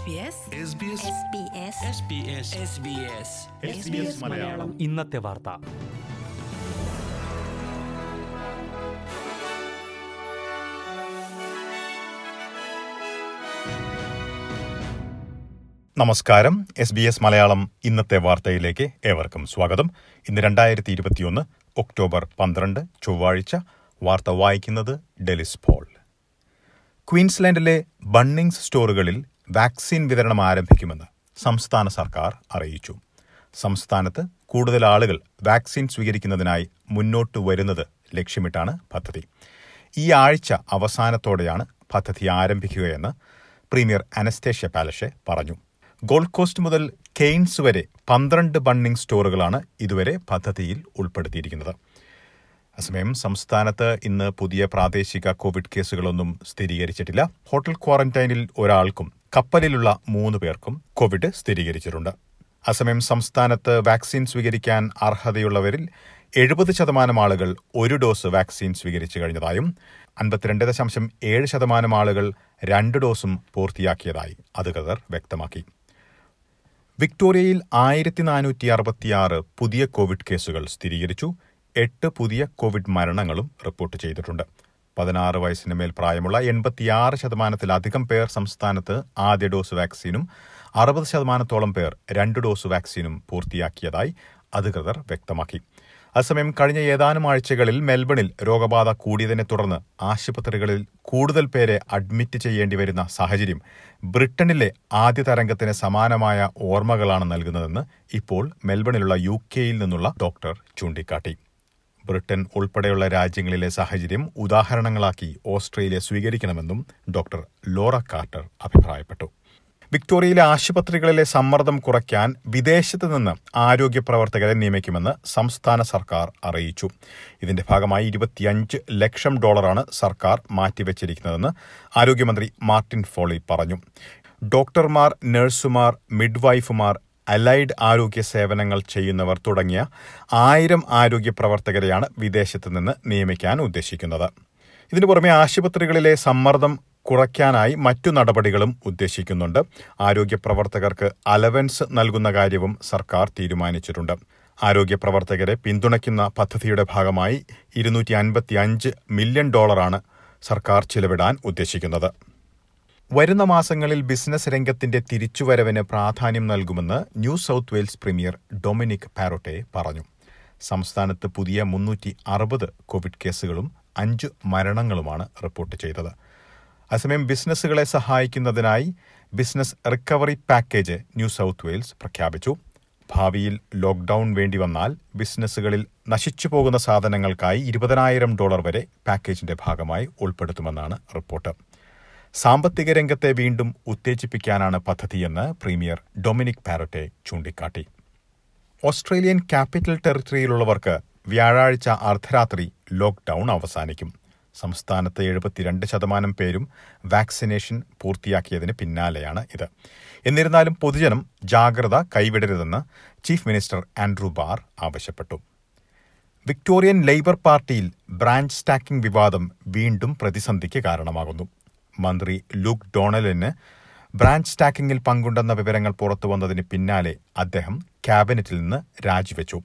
മലയാളം ഇന്നത്തെ വാർത്ത നമസ്കാരം എസ് ബി എസ് മലയാളം ഇന്നത്തെ വാർത്തയിലേക്ക് ഏവർക്കും സ്വാഗതം ഇന്ന് രണ്ടായിരത്തി ഇരുപത്തിയൊന്ന് ഒക്ടോബർ പന്ത്രണ്ട് ചൊവ്വാഴ്ച വാർത്ത വായിക്കുന്നത് ഡെലിസ് പോൾ ക്വീൻസ്ലാൻഡിലെ ബണ്ണിങ്സ് സ്റ്റോറുകളിൽ വാക്സിൻ വിതരണം ആരംഭിക്കുമെന്ന് സംസ്ഥാന സർക്കാർ അറിയിച്ചു സംസ്ഥാനത്ത് കൂടുതൽ ആളുകൾ വാക്സിൻ സ്വീകരിക്കുന്നതിനായി മുന്നോട്ട് വരുന്നത് ലക്ഷ്യമിട്ടാണ് പദ്ധതി ഈ ആഴ്ച അവസാനത്തോടെയാണ് പദ്ധതി ആരംഭിക്കുകയെന്ന് പ്രീമിയർ അനസ്തേഷ്യ പാലഷെ പറഞ്ഞു ഗോൾഡ് കോസ്റ്റ് മുതൽ കെയ്ൻസ് വരെ പന്ത്രണ്ട് ബണ്ണിംഗ് സ്റ്റോറുകളാണ് ഇതുവരെ പദ്ധതിയിൽ ഉൾപ്പെടുത്തിയിരിക്കുന്നത് അസമയം സംസ്ഥാനത്ത് ഇന്ന് പുതിയ പ്രാദേശിക കോവിഡ് കേസുകളൊന്നും സ്ഥിരീകരിച്ചിട്ടില്ല ഹോട്ടൽ ക്വാറന്റൈനിൽ ഒരാൾക്കും കപ്പലിലുള്ള മൂന്ന് പേർക്കും കോവിഡ് സ്ഥിരീകരിച്ചിട്ടുണ്ട് അസമയം സംസ്ഥാനത്ത് വാക്സിൻ സ്വീകരിക്കാൻ അർഹതയുള്ളവരിൽ എഴുപത് ശതമാനം ആളുകൾ ഒരു ഡോസ് വാക്സിൻ സ്വീകരിച്ചു കഴിഞ്ഞതായും അൻപത്തിരണ്ട് ദശാംശം ഏഴ് ശതമാനം ആളുകൾ രണ്ട് ഡോസും പൂർത്തിയാക്കിയതായി അധികൃതർ വ്യക്തമാക്കി വിക്ടോറിയയിൽ ആയിരത്തി നാനൂറ്റി അറുപത്തിയാറ് പുതിയ കോവിഡ് കേസുകൾ സ്ഥിരീകരിച്ചു എട്ട് പുതിയ കോവിഡ് മരണങ്ങളും റിപ്പോർട്ട് ചെയ്തിട്ടുണ്ട് പതിനാറ് വയസ്സിന് മേൽ പ്രായമുള്ള എൺപത്തിയാറ് ശതമാനത്തിലധികം പേർ സംസ്ഥാനത്ത് ആദ്യ ഡോസ് വാക്സിനും അറുപത് ശതമാനത്തോളം പേർ രണ്ട് ഡോസ് വാക്സിനും പൂർത്തിയാക്കിയതായി അധികൃതർ വ്യക്തമാക്കി അസമയം കഴിഞ്ഞ ഏതാനും ആഴ്ചകളിൽ മെൽബണിൽ രോഗബാധ കൂടിയതിനെ തുടർന്ന് ആശുപത്രികളിൽ കൂടുതൽ പേരെ അഡ്മിറ്റ് ചെയ്യേണ്ടി വരുന്ന സാഹചര്യം ബ്രിട്ടനിലെ ആദ്യ തരംഗത്തിന് സമാനമായ ഓർമ്മകളാണ് നൽകുന്നതെന്ന് ഇപ്പോൾ മെൽബണിലുള്ള യു കെയിൽ നിന്നുള്ള ഡോക്ടർ ചൂണ്ടിക്കാട്ടി ബ്രിട്ടൻ ഉൾപ്പെടെയുള്ള രാജ്യങ്ങളിലെ സാഹചര്യം ഉദാഹരണങ്ങളാക്കി ഓസ്ട്രേലിയ സ്വീകരിക്കണമെന്നും ഡോക്ടർ ലോറ കാർട്ടർ അഭിപ്രായപ്പെട്ടു വിക്ടോറിയയിലെ ആശുപത്രികളിലെ സമ്മർദ്ദം കുറയ്ക്കാൻ വിദേശത്ത് നിന്ന് ആരോഗ്യ പ്രവർത്തകരെ നിയമിക്കുമെന്ന് സംസ്ഥാന സർക്കാർ അറിയിച്ചു ഇതിന്റെ ഭാഗമായി ഇരുപത്തിയഞ്ച് ലക്ഷം ഡോളറാണ് സർക്കാർ മാറ്റിവെച്ചിരിക്കുന്നതെന്ന് ആരോഗ്യമന്ത്രി മാർട്ടിൻ ഫോളി പറഞ്ഞു ഡോക്ടർമാർ നഴ്സുമാർ മിഡ്വൈഫുമാർ അലൈഡ് ആരോഗ്യ സേവനങ്ങൾ ചെയ്യുന്നവർ തുടങ്ങിയ ആയിരം ആരോഗ്യ പ്രവർത്തകരെയാണ് വിദേശത്ത് നിന്ന് നിയമിക്കാൻ ഉദ്ദേശിക്കുന്നത് ഇതിനു പുറമെ ആശുപത്രികളിലെ സമ്മർദ്ദം കുറയ്ക്കാനായി മറ്റു നടപടികളും ഉദ്ദേശിക്കുന്നുണ്ട് ആരോഗ്യ പ്രവർത്തകർക്ക് അലവൻസ് നൽകുന്ന കാര്യവും സർക്കാർ തീരുമാനിച്ചിട്ടുണ്ട് ആരോഗ്യ പ്രവർത്തകരെ പിന്തുണയ്ക്കുന്ന പദ്ധതിയുടെ ഭാഗമായി ഇരുന്നൂറ്റി അൻപത്തി അഞ്ച് മില്യൺ ഡോളറാണ് സർക്കാർ ചിലവിടാൻ ഉദ്ദേശിക്കുന്നത് വരുന്ന മാസങ്ങളിൽ ബിസിനസ് രംഗത്തിന്റെ തിരിച്ചുവരവിന് പ്രാധാന്യം നൽകുമെന്ന് New South Wales premier Dominic Perrottet പറഞ്ഞു സംസ്ഥാനത്ത് പുതിയ മുന്നൂറ്റി അറുപത് കോവിഡ് കേസുകളും അഞ്ച് മരണങ്ങളുമാണ് റിപ്പോർട്ട് ചെയ്തത് അസമയം ബിസിനസ്സുകളെ സഹായിക്കുന്നതിനായി business recovery package New South Wales പ്രഖ്യാപിച്ചു ഭാവിയിൽ ലോക്ഡൌൺ വേണ്ടി വന്നാൽ ബിസിനസ്സുകളിൽ നശിച്ചു പോകുന്ന സാധനങ്ങൾക്കായി ഇരുപതിനായിരം ഡോളർ വരെ പാക്കേജിന്റെ ഭാഗമായി ഉൾപ്പെടുത്തുമെന്നാണ് റിപ്പോർട്ട് സാമ്പത്തിക രംഗത്തെ വീണ്ടും ഉത്തേജിപ്പിക്കാനാണ് പദ്ധതിയെന്ന് പ്രീമിയർ ഡൊമിനിക് പാരറ്റെ ചൂണ്ടിക്കാട്ടി ഓസ്ട്രേലിയൻ ക്യാപിറ്റൽ ടെറിട്ടറിയിലുള്ളവർക്ക് വ്യാഴാഴ്ച അർദ്ധരാത്രി ലോക്ഡൌൺ അവസാനിക്കും സംസ്ഥാനത്ത് എഴുപത്തിരണ്ട് ശതമാനം പേരും വാക്സിനേഷൻ പൂർത്തിയാക്കിയതിന് പിന്നാലെയാണ് ഇത് എന്നിരുന്നാലും പൊതുജനം ജാഗ്രത കൈവിടരുതെന്ന് ചീഫ് മിനിസ്റ്റർ ആൻഡ്രൂ ബാർ ആവശ്യപ്പെട്ടു വിക്ടോറിയൻ ലേബർ പാർട്ടിയിൽ ബ്രാഞ്ച് സ്റ്റാക്കിംഗ് വിവാദം വീണ്ടും പ്രതിസന്ധിക്ക് കാരണമാകുന്നു മന്ത്രി ലൂക്ക് ഡോണലിന് ബ്രാഞ്ച് സ്റ്റാക്കിംഗിൽ പങ്കുണ്ടെന്ന വിവരങ്ങൾ പുറത്തുവന്നതിന് പിന്നാലെ അദ്ദേഹം ക്യാബിനറ്റിൽ നിന്ന് രാജിവെച്ചു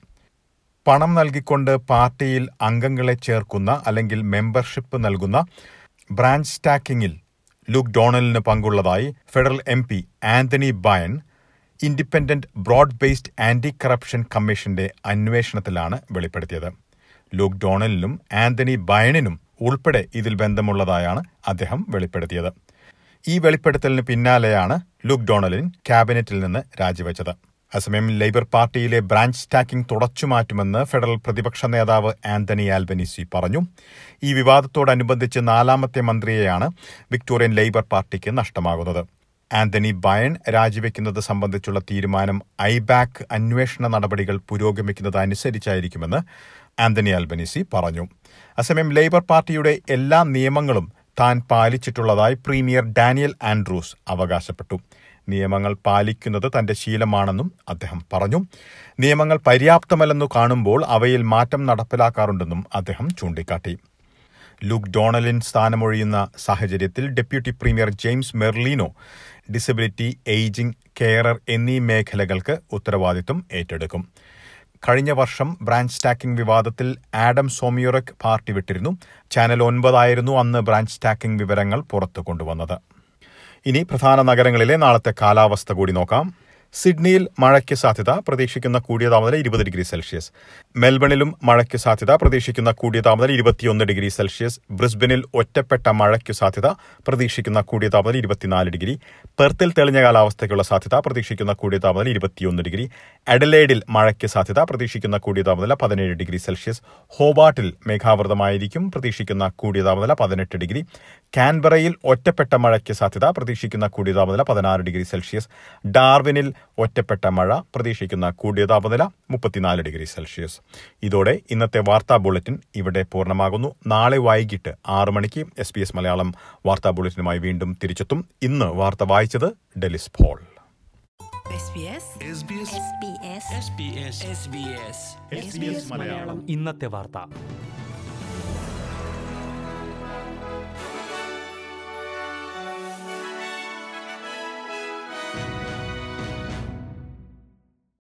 പണം നൽകിക്കൊണ്ട് പാർട്ടിയിൽ അംഗങ്ങളെ ചേർക്കുന്ന അല്ലെങ്കിൽ മെമ്പർഷിപ്പ് നൽകുന്ന ബ്രാഞ്ച് സ്റ്റാക്കിംഗിൽ ലൂക്ക് ഡോണലിന് പങ്കുള്ളതായി federal M P Anthony Byrne independent broad based anti corruption കമ്മീഷന്റെ അന്വേഷണത്തിലാണ് വെളിപ്പെടുത്തിയത് ലൂക്ക് ഡോണലിനും ആന്റണി ബയണിനും ഉൾപ്പെടെ ഇതിൽ ബന്ധമുള്ളതായാണ് അദ്ദേഹം വെളിപ്പെടുത്തിയത് ഈ വെളിപ്പെടുത്തലിന് പിന്നാലെയാണ് ലൂക്ക് ഡോണലിൻ ക്യാബിനറ്റിൽ നിന്ന് രാജിവെച്ചത് അസമയം ലേബർ പാർട്ടിയിലെ ബ്രാഞ്ച് സ്റ്റാക്കിംഗ് തുടച്ചുമാറ്റുമെന്ന് ഫെഡറൽ പ്രതിപക്ഷ നേതാവ് ആന്റണി ആൽബനീസി പറഞ്ഞു ഈ വിവാദത്തോടനുബന്ധിച്ച് നാലാമത്തെ മന്ത്രിയെയാണ് വിക്ടോറിയൻ ലേബർ പാർട്ടിക്ക് നഷ്ടമാകുന്നത് ആന്റണി ബയൺ രാജിവെക്കുന്നത് സംബന്ധിച്ചുള്ള തീരുമാനം ഐബാക്ക് അന്വേഷണ നടപടികൾ പുരോഗമിക്കുന്നതനുസരിച്ചായിരിക്കുമെന്ന് ആന്റണി ആൽബനീസി പറഞ്ഞു അസമയം ലേബർ പാർട്ടിയുടെ എല്ലാ നിയമങ്ങളും താൻ പാലിച്ചിട്ടുള്ളതായി പ്രീമിയർ ഡാനിയൽ ആൻഡ്രൂസ് അവകാശപ്പെട്ടു നിയമങ്ങൾ പാലിക്കുന്നത് തന്റെ ശീലമാണെന്നും അദ്ദേഹം പറഞ്ഞു നിയമങ്ങൾ പര്യാപ്തമല്ലെന്നു കാണുമ്പോൾ അവയിൽ മാറ്റം നടപ്പിലാക്കാറുണ്ടെന്നും അദ്ദേഹം ചൂണ്ടിക്കാട്ടി ലൂക്ക് ഡോണലിൻ സ്ഥാനമൊഴിയുന്ന സാഹചര്യത്തിൽ deputy premier James Merlino disability ageing carer എന്നീ മേഖലകൾക്ക് ഉത്തരവാദിത്വം ഏറ്റെടുക്കും കഴിഞ്ഞ വർഷം ബ്രാഞ്ച് സ്റ്റാക്കിംഗ് വിവാദത്തിൽ ആഡം സോമിയോറക് പാർട്ടി വിട്ടിരുന്നു ചാനൽ ഒൻപതായിരുന്നു അന്ന് ബ്രാഞ്ച് സ്റ്റാക്കിംഗ് വിവരങ്ങൾ പുറത്തു കൊണ്ടുവന്നത് ഇനി പ്രധാന നഗരങ്ങളിലെ നാളത്തെ കാലാവസ്ഥ കൂടി നോക്കാം സിഡ്നിയിൽ മഴയ്ക്ക് സാധ്യത പ്രതീക്ഷിക്കുന്ന കൂടിയ താപനില ഇരുപത് ഡിഗ്രി സെൽഷ്യസ് മെൽബണിലും മഴയ്ക്ക് സാധ്യത പ്രതീക്ഷിക്കുന്ന കൂടിയ താപനില ഇരുപത്തിയൊന്ന് ഡിഗ്രി സെൽഷ്യസ് ബ്രിസ്ബനിൽ ഒറ്റപ്പെട്ട മഴയ്ക്ക് സാധ്യത പ്രതീക്ഷിക്കുന്ന കൂടിയ താപനില ഇരുപത്തിനാല് ഡിഗ്രി പെർത്തിൽ തെളിഞ്ഞ കാലാവസ്ഥയ്ക്കുള്ള സാധ്യത പ്രതീക്ഷിക്കുന്ന കൂടിയ താപനില ഇരുപത്തിയൊന്ന് ഡിഗ്രി അഡലേഡിൽ മഴയ്ക്ക് സാധ്യത പ്രതീക്ഷിക്കുന്ന കൂടിയ താപനില പതിനേഴ് ഡിഗ്രി സെൽഷ്യസ് ഹോബാട്ടിൽ മേഘാവൃതമായിരിക്കും പ്രതീക്ഷിക്കുന്ന കൂടിയ താപനില പതിനെട്ട് ഡിഗ്രി കാൻബറയിൽ ഒറ്റപ്പെട്ട മഴയ്ക്ക് സാധ്യത പ്രതീക്ഷിക്കുന്ന കൂടിയ താപനില പതിനാറ് ഡിഗ്രി സെൽഷ്യസ് ഡാർവിനിൽ ഒറ്റപ്പെട്ട മഴ പ്രതീക്ഷിക്കുന്ന കൂടിയ താപനില മുപ്പത്തിനാല് ഡിഗ്രി സെൽഷ്യസ് ഇതോടെ ഇന്നത്തെ വാർത്താ ബുള്ളറ്റിൻ ഇവിടെ പൂർണ്ണമാകുന്നു നാളെ വൈകിട്ട് ആറ് മണിക്ക് എസ് ബി എസ് മലയാളം വാർത്താ ബുള്ളറ്റിനുമായി വീണ്ടും തിരിച്ചെത്തും ഇന്ന് വാർത്ത വായിച്ചത് Delys Paul SBS SBS SBS SBS SBS Malayalam ഇന്നത്തെ വാർത്ത